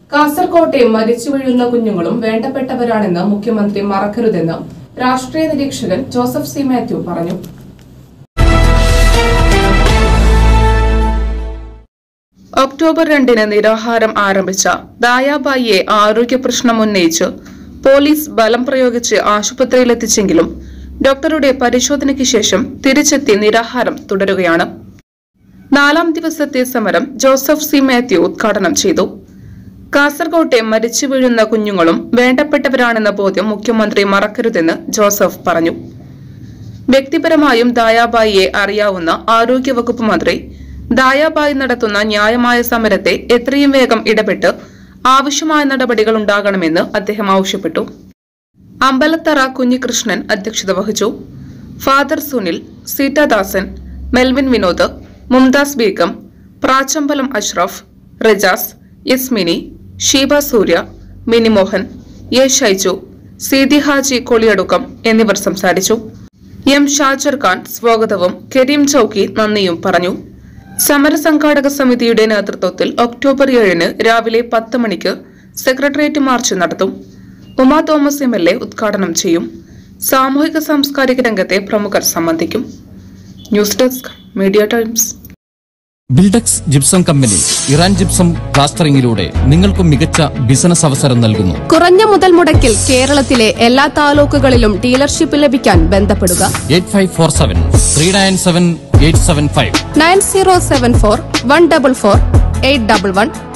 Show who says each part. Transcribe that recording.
Speaker 1: കാസർകോട്ടെ മരിച്ചു വീഴുന്ന കുഞ്ഞുങ്ങളും വേണ്ടപ്പെട്ടവരാണെന്ന് മുഖ്യമന്ത്രി മറക്കരുതെന്ന് രാഷ്ട്രീയ നിരീക്ഷകൻ ജോസഫ് സി മാത്യു പറഞ്ഞു ഒക്ടോബർ രണ്ടിന് നിരാഹാരം ആരംഭിച്ച ദായാബായിയെ ആരോഗ്യ പ്രശ്നം ഉന്നയിച്ച് പോലീസ് ബലം പ്രയോഗിച്ച് ആശുപത്രിയിലെത്തിച്ചെങ്കിലും ഡോക്ടറുടെ പരിശോധനയ്ക്ക് ശേഷം തിരിച്ചെത്തി നിരാഹാരം തുടരുകയാണ് നാലാം ദിവസത്തെ സമരം ജോസഫ് സി മാത്യു ഉദ്ഘാടനം ചെയ്തു കാസർകോട്ടെ മരിച്ചു വീഴുന്ന കുഞ്ഞുങ്ങളും വേണ്ടപ്പെട്ടവരാണെന്ന ബോധ്യം മുഖ്യമന്ത്രി മറക്കരുതെന്ന് ജോസഫ് പറഞ്ഞു വ്യക്തിപരമായും ദായാബായിയെ അറിയാവുന്ന ആരോഗ്യവകുപ്പ് മന്ത്രി ദായാബായി നടത്തുന്ന ന്യായമായ സമരത്തെ എത്രയും വേഗം ഇടപെട്ട് ആവശ്യമായ നടപടികൾ ഉണ്ടാകണമെന്ന് അദ്ദേഹം ആവശ്യപ്പെട്ടു അമ്പലത്തറ കുഞ്ഞികൃഷ്ണൻ അധ്യക്ഷത വഹിച്ചു father Sunil Seethadasan Melvin Vinod Mumtaz Begum Prachambalam Ashraf Rajas Yasmini Sheeba Surya Minimohan A Shaiju Seethi Haji Koliyadukkam എന്നിവർ സംസാരിച്ചു എം ഷാജർ ഖാൻ സ്വാഗതവും കരീം ചൌക്കി നന്ദിയും പറഞ്ഞു സമരസംഘാടക സമിതിയുടെ നേതൃത്വത്തിൽ ഒക്ടോബർ ഏഴിന് രാവിലെ പത്ത് മണിക്ക് സെക്രട്ടേറിയറ്റ് മാർച്ച് നടത്തും Uma Thomas M L A ഉദ്ഘാടനം ചെയ്യും സാമൂഹിക സാംസ്കാരിക രംഗത്തെ പ്രമുഖർ സംബന്ധിക്കും news desk media times
Speaker 2: Buildex gypsum company Iran gypsum പ്ലാസ്റ്ററിംഗിലൂടെ നിങ്ങൾക്ക് മികച്ച ബിസിനസ് അവസരം നൽകുന്നു
Speaker 3: കുറഞ്ഞ മുതൽ മുടക്കിൽ കേരളത്തിലെ എല്ലാ താലൂക്കുകളിലും ഡീലർഷിപ്പ് ലഭിക്കാൻ ബന്ധപ്പെടുക
Speaker 2: eight five four seven three nine seven eight seven five
Speaker 3: nine zero seven four one double four eight double one